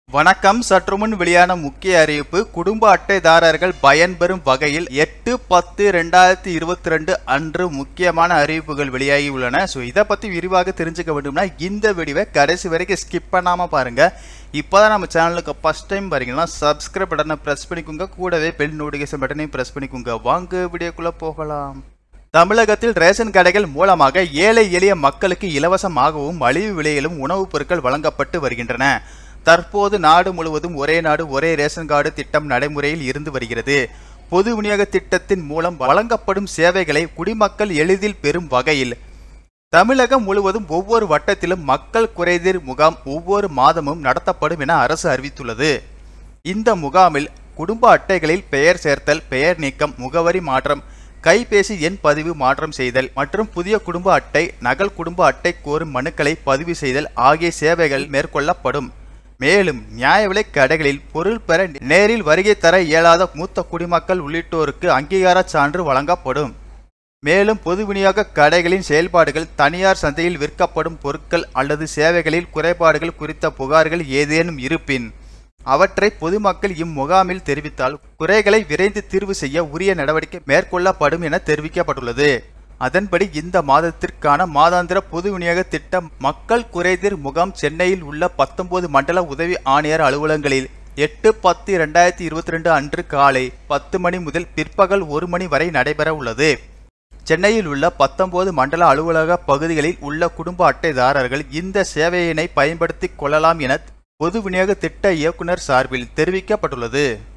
வணக்கம் சற்றுமுன் வெளியான முக்கிய அறிவிப்பு குடும்ப அட்டைதாரர்கள் பயன்பெறும் வகையில் எட்டு பத்து ரெண்டாயிரத்தி இருபத்தி ரெண்டு அன்று முக்கியமான அறிவிப்புகள் வெளியாகி உள்ளன ஸோ இதை பற்றி விரிவாக தெரிஞ்சுக்க வேண்டும்னா இந்த வீடியோவை கடைசி வரைக்கும் ஸ்கிப் பண்ணாமல் பாருங்க இப்போதான் நம்ம சேனலுக்கு ஃபர்ஸ்ட் டைம் பாருங்கன்னா சப்ஸ்கிரைப் பட்டனை ப்ரெஸ் பண்ணிக்கோங்க கூடவே பெல் நோட்டிஃபிகேஷன் பட்டனையும் ப்ரெஸ் பண்ணிக்கோங்க வாங்க வீடியோக்குள்ளே போகலாம் தமிழகத்தில் ரேஷன் கடைகள் மூலமாக ஏழை எளிய மக்களுக்கு இலவசமாகவும் மலிவு விலையிலும் உணவுப் பொருட்கள் வழங்கப்பட்டு வருகின்றன தற்போது நாடு முழுவதும் ஒரே நாடு ஒரே ரேஷன் கார்டு திட்டம் நடைமுறையில் இருந்து வருகிறது பொது விநியோக திட்டத்தின் மூலம் வழங்கப்படும் சேவைகளை குடிமக்கள் எளிதில் பெறும் வகையில் தமிழகம் முழுவதும் ஒவ்வொரு வட்டத்திலும் மக்கள் குறைதீர் முகாம் ஒவ்வொரு மாதமும் நடத்தப்படும் என அரசு அறிவித்துள்ளது இந்த முகாமில் குடும்ப அட்டைகளில் பெயர் சேர்த்தல் பெயர் நீக்கம் முகவரி மாற்றம் கைபேசி எண் பதிவு மாற்றம் செய்தல் மற்றும் புதிய குடும்ப அட்டை நகல் குடும்ப அட்டை கோரும் மனுக்களை பதிவு செய்தல் ஆகிய சேவைகள் மேற்கொள்ளப்படும் மேலும் நியாய விலைக் கடைகளில் பொருள் பெற நேரில் வருகை தர இயலாத மூத்த குடிமக்கள் உள்ளிட்டோருக்கு அங்கீகார சான்று வழங்கப்படும் மேலும் பொது விநியோக கடைகளின் செயல்பாடுகள் தனியார் சந்தையில் விற்கப்படும் பொருட்கள் அல்லது சேவைகளில் குறைபாடுகள் குறித்த புகார்கள் ஏதேனும் இருப்பின் அவற்றை பொதுமக்கள் இம்முகாமில் தெரிவித்தால் குறைகளை விரைந்து தீர்வு செய்ய உரிய நடவடிக்கை மேற்கொள்ளப்படும் என தெரிவிக்கப்பட்டுள்ளது அதன்படி இந்த மாதத்திற்கான மாதாந்திர பொது விநியோக திட்டம் மக்கள் குறைதீர் முகாம் சென்னையில் உள்ள பத்தொன்பது மண்டல உதவி ஆணையர் அலுவலகங்களில் எட்டு பத்து இரண்டாயிரத்தி இருபத்தி ரெண்டு அன்று காலை பத்து மணி முதல் பிற்பகல் ஒரு மணி வரை நடைபெற உள்ளது சென்னையில் உள்ள பத்தொன்பது மண்டல அலுவலக பகுதிகளில் உள்ள குடும்ப அட்டைதாரர்கள் இந்த சேவையினை பயன்படுத்திக் கொள்ளலாம் என பொது விநியோக திட்ட இயக்குனர் சார்பில் தெரிவிக்கப்பட்டுள்ளது